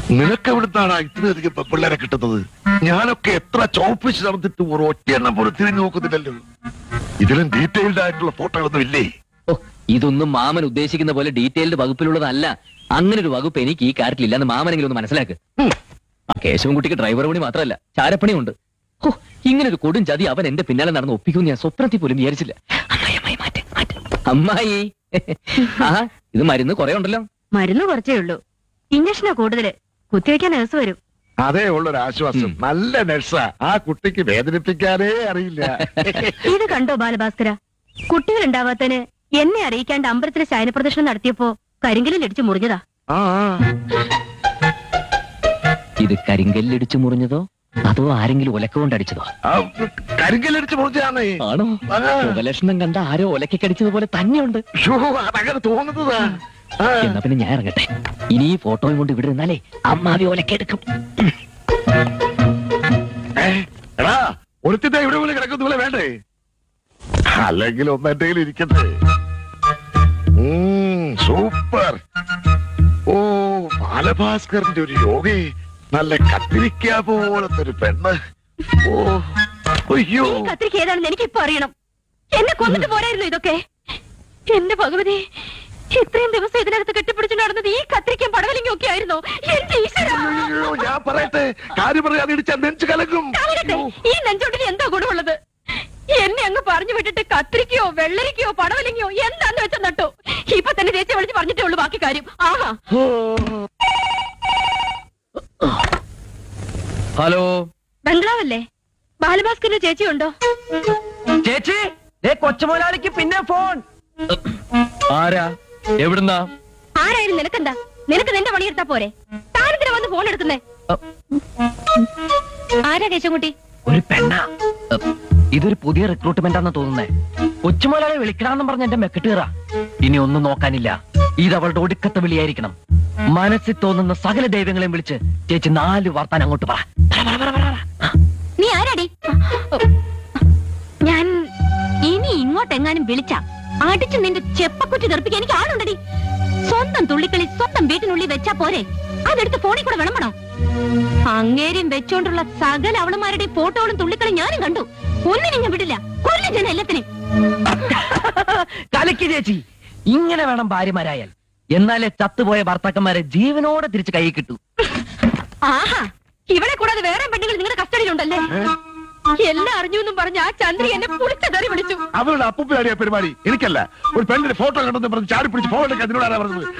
നിനക്ക് എവിടുന്നാണ് ഇത്രയധികം പെമ്പിള്ളേരെ കിട്ടുന്നത് ഞാനൊക്കെ എത്ര ചോപ്പിച്ച് നടന്നിട്ട് ഒരു ഒറ്റയെണ്ണം പോലും തിരിഞ്ഞു നോക്കുന്നില്ലല്ലോ ഇതിലും ഡീറ്റെയിൽഡ് ആയിട്ടുള്ള ഫോട്ടോകളൊന്നും ഇല്ലേ ഓ ഇതൊന്നും മാമൻ ഉദ്ദേശിക്കുന്ന പോലെ ഡീറ്റെയിൽഡ് വകുപ്പിലുള്ളതല്ല അങ്ങനെ ഒരു വകുപ്പ് എനിക്ക് ഈ കാര്യത്തിൽ ഇല്ലെന്ന് മാമനെങ്കിലും ഒന്ന് മനസ്സിലാക്ക് ഉം. ആ കേശവൻകുട്ടിക്ക് ഡ്രൈവർ പണി മാത്രമല്ല ചാരപ്പണിയുണ്ട് ഓ ഇങ്ങനെ ഒരു കൊടും ചതി അവൻ എന്റെ പിന്നാലെ നടന്ന് ഒപ്പിക്കുമെന്ന് ഞാൻ സ്വപ്നത്തിൽ പോലും വിചാരിച്ചില്ല അമ്മായി അമ്മായി മാറ്റ് മാറ്റ് അമ്മായി ആ ഇത് മരുന്ന് കുറെ ഉണ്ടല്ലോ മരുന്ന് കുറച്ചേ ഉള്ളൂ ഇഞ്ചക്ഷനാ കൂടുതല് കുത്തിവെക്കാൻ നേഴ്സ് വരും അതേ ഉള്ളൊരു ആശ്വാസം ഉം. നല്ല നഴ്സാ ആ കുട്ടിക്ക് വേദനിപ്പിക്കാനേ അറിയില്ല ഇത് കണ്ടോ ബാലഭാസ്കര കുട്ടികൾ ഉണ്ടാവാത്തതിന് എന്നെ അറിയിക്കാണ്ട് അമ്പലത്തിലെ ശയനപ്രദർശനം നടത്തിയപ്പോ കരിങ്കലിൽ അടിച്ചു മുറിഞ്ഞതാ ആ ആ. ഇത് കരിങ്കല്ലിടിച്ചു മുറിഞ്ഞതോ അതോ ആരെങ്കിലും ഒലക്ക കൊണ്ട് അടിച്ചതോ ആ, കരിങ്കല്ലടിച്ച് മുറിച്ചാണ് ആണോ ഉപലക്ഷണം കണ്ട ആരോ ഒലക്കടിച്ചത് പോലെ തന്നെയുണ്ട് അതങ്ങനെ തോന്നുന്നതാ ആ. എന്നാ പിന്നെ ഞാൻ ഇറങ്ങട്ടെ ഇനി ഈ ഫോട്ടോയും കൊണ്ട് ഇവിടെ നിന്നാലേ അമ്മാവി ഒലക്കെടുക്കും ഏ, എടാ ഒരുത്തിന്റെ ഇവിടെ പോലെ കിടക്കുന്ന പോലെ വേണ്ടേ അല്ലെങ്കിൽ ഒന്ന് എന്റെ കയ്യിൽ ഇരിക്കട്ടെ ഉം, സൂപ്പർ ഓ ബാലഭാസ്കറിന്റെ ഒരു യോഗേ നല്ല കത്തിരിക്ക പോലത്തെ ഒരു പെണ്ണ് ഓ അയ്യോ ഈ കത്രിക ഏതാണെന്ന് എനിക്ക് ഇപ്പൊ അറിയണം എന്നെ കൊന്നിട്ട് പോരായിരുന്നു ഇതൊക്കെ എന്റെ ഭഗവതി ഇത്രയും ദിവസം ഇതിനകത്ത് കെട്ടിപ്പിടിച്ചു നടന്നത് ഈ കത്രിക്കും പടവലിങ്ങും ഒക്കെ ആയിരുന്നോ എന്റെ ഈശ്വരാ. അയ്യോ, ഞാൻ പറയട്ടെ കാര്യം പറയാതെ ഇടിച്ച നെഞ്ചു കലങ്ങും കാവലട്ടെ, ഈ നെഞ്ചോട്ടിന് എന്താ ഗുണമുള്ളത് എന്നെ അങ്ങ് പറഞ്ഞു വിട്ടിട്ട് കത്രിക്കയോ വെള്ളരിക്കയോ പടവലിങ്ങയോ എന്താന്ന് വെച്ച നട്ടു ഇപ്പൊ തന്നെ ചേച്ചി വിളിച്ച് പറഞ്ഞിട്ടേ ഉള്ളൂ ബാക്കി കാര്യം ആഹാ ഓ, ഹലോ ബംഗ്ലാവല്ലേ ബാലഭാസ്കറിന്റെ ചേച്ചി ഉണ്ടോ ചേച്ചി ഏ കൊച്ചുമോലാളിക്ക് പിന്നെ ഫോൺ ആരാ എവിടുന്നാ ആരായാലും നിനക്കെന്താ നിനക്ക് നിന്റെ പണിയെടുത്താ പോരെ താനെന്തിനാ വന്ന് ഫോൺ എടുക്കുന്നേ ആരാ കേശവൻകുട്ടി ഒരു പെണ്ണ ഇതൊരു പുതിയ റിക്രൂട്ട്മെന്റ് ആണെന്ന് തോന്നുന്നേ കൊച്ചുമോലാളെ വിളിക്കണമെന്ന് പറഞ്ഞ എന്റെ മെക്കിട്ടീറ ഇനി ഒന്നും നോക്കാനില്ല ഇത് അവളുടെ ഒടുക്കത്തെ വിളിയായിരിക്കണം മനസ്സിൽ തോന്നുന്ന സകല ദൈവങ്ങളെയും വിളിച്ച് ചേച്ചി നാല് വാർത്താൻ അങ്ങോട്ട് പറ പറ, പറ, പറ, പറ, പറ. നീ ആരാടി ഞാൻ ഇനി ഇങ്ങോട്ടെങ്ങാനും വിളിച്ച അടിച്ചു നിന്റെ ചെപ്പക്കുറ്റി തെറിപ്പിക്കാൻ എനിക്ക് ആളുണ്ടടി സ്വന്തം തുള്ളിക്കളി സ്വന്തം വീട്ടിനുള്ളിൽ വെച്ചാ പോരെ അതെടുത്ത് ഫോണിൽ കൂടെ വിളമ്പണോ അങ്ങേരും വെച്ചോണ്ടുള്ള സകല അവളുമാരുടെ ഫോട്ടോകളും തുള്ളിക്കളി ഞാനും കണ്ടു ഒന്നിനും ഞാൻ വിടില്ല കൊല്ലും ഞാൻ എല്ലാത്തിനും കലക്ക് ചേച്ചി ഇങ്ങനെ വേണം ഭാര്യമാരായാൽ എന്നാലേ ചത്തുപോയ ഭർത്താക്കന്മാരെ ജീവനോടെ തിരിച്ച് കൈ കിട്ടൂ ആഹാ ഇവിടെ കൂടാതെ വേറെ പെണ്ണുങ്ങൾ നിങ്ങളുടെ കസ്റ്റഡിയിലുണ്ടല്ലേ എല്ലാം അറിഞ്ഞു എന്നും പറഞ്ഞ ആ ചന്ദ്രി എന്നെ പുളിച്ചതെറി വിളിച്ചു അവളുടെ അപ്പൂപ്പനാടിയ പെരുമാറി എനിക്കല്ല ഒരു പെണ്ണിന്റെ ഫോട്ടോ കണ്ടെന്ന് പറഞ്ഞ് ചാടി പിടിച്ച് ഫോൺ എടുക്കാൻ അതിനോടാണ് പറഞ്ഞത്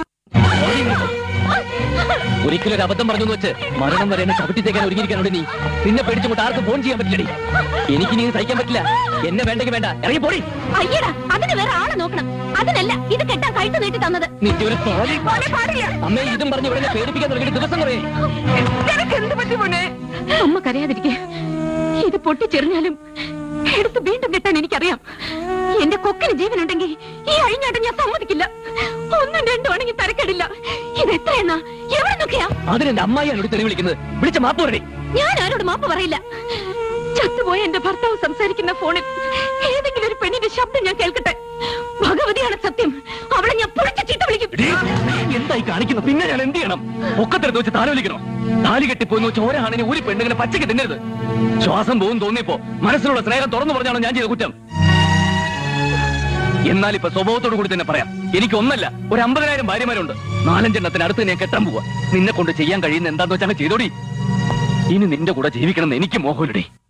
ഒരിക്കലും ഒരു അബദ്ധം പറഞ്ഞു വെച്ച് മരണം വരെ എന്നെ ചവിട്ടി തേക്കാൻ ഒരുങ്ങിയിരിക്കാനുണ്ട് നീ നിന്നെ പേടിച്ചുകൊണ്ട് ആർക്കും ഫോൺ ചെയ്യാൻ പറ്റില്ലടി എനിക്ക് നീ സഹിക്കാൻ പറ്റില്ല എന്നെ വേണ്ടെങ്കിൽ വേണ്ട ഇറങ്ങി പോടി അയ്യടാ അതിന് വേറെ ആളെ നോക്കണം അതിനല്ല ഇത് കെട്ടാൻ കഴുത്ത് നീട്ടി തന്നത് നിന്റെ ഒരു തോലി മോനെ പാടില്ല അമ്മേ ഇതും പറഞ്ഞ് ഇവിടെ എന്നെ പേടിപ്പിക്കാൻ തുടങ്ങിയിട്ട് ദിവസം കുറേ എന്ത് പറ്റി മോനെ അമ്മ കരയാതിരിക്കെ ഇത് പൊട്ടിച്ചെറിഞ്ഞാലും എടുത്ത് വീണ്ടും കെട്ടാൻ എനിക്കറിയാം എന്റെ കൊക്കിന് ജീവനുണ്ടെങ്കിൽ ഈ അഴിഞ്ഞാട്ടം ഞാൻ സമ്മതിക്കില്ല ഒന്നും രണ്ടും ആണെങ്കിൽ തരക്കേടില്ല ഇത് എത്രയെന്നാ എവിടെ നോക്കിയാ അതിനെന്റെ അമ്മായിയാണ് ഇവിടെ തെറി വിളിക്കുന്നത് വിളിച്ച മാപ്പ് പറയണേ ഞാൻ ആരോട് മാപ്പ് പറയില്ല ചത്തുപോയ എന്റെ ഭർത്താവ് സംസാരിക്കുന്ന ഫോണിൽ ഏതെങ്കിലും ഒരു പെണ്ണിന്റെ ശബ്ദം ഞാൻ കേൾക്കട്ടെ ഭഗവതിയാണ് സത്യം അവളെ ഞാൻ പൊളിച്ച ചീത്ത വിളിക്കും എന്തായി കാണിക്കുന്നു പിന്നെ ഞാൻ എന്ത് ചെയ്യണം ഒക്കത്തെടുത്ത് വെച്ച് താലോലിക്കണോ താലി കെട്ടിപ്പോയെന്ന് വെച്ച് ഓരാണിനെ ഒരു പെണ്ണുങ്ങളെ പച്ചയ്ക്ക് തിന്നരുത് ശ്വാസം പോകും തോന്നിയപ്പോ മനസ്സിലുള്ള സ്നേഹം തുറന്നു പറഞ്ഞാണോ ഞാൻ ചെയ്ത കുറ്റം എന്നാൽ ഇപ്പൊ സ്വഭാവത്തോടു കൂടി തന്നെ പറയാം എനിക്ക് ഒന്നല്ല ഒരു അമ്പതിനായിരം ഭാര്യമാരുണ്ട് നാലഞ്ചെണ്ണത്തിന് അടുത്ത് ഞാൻ കെട്ടാൻ പോവാ നിന്നെ കൊണ്ട് ചെയ്യാൻ കഴിയുന്ന എന്താന്ന് വെച്ചാൽ ചെയ്തോടി ഇനി നിന്റെ കൂടെ ജീവിക്കണം എന്ന് എനിക്ക് മോഹമില്ലടി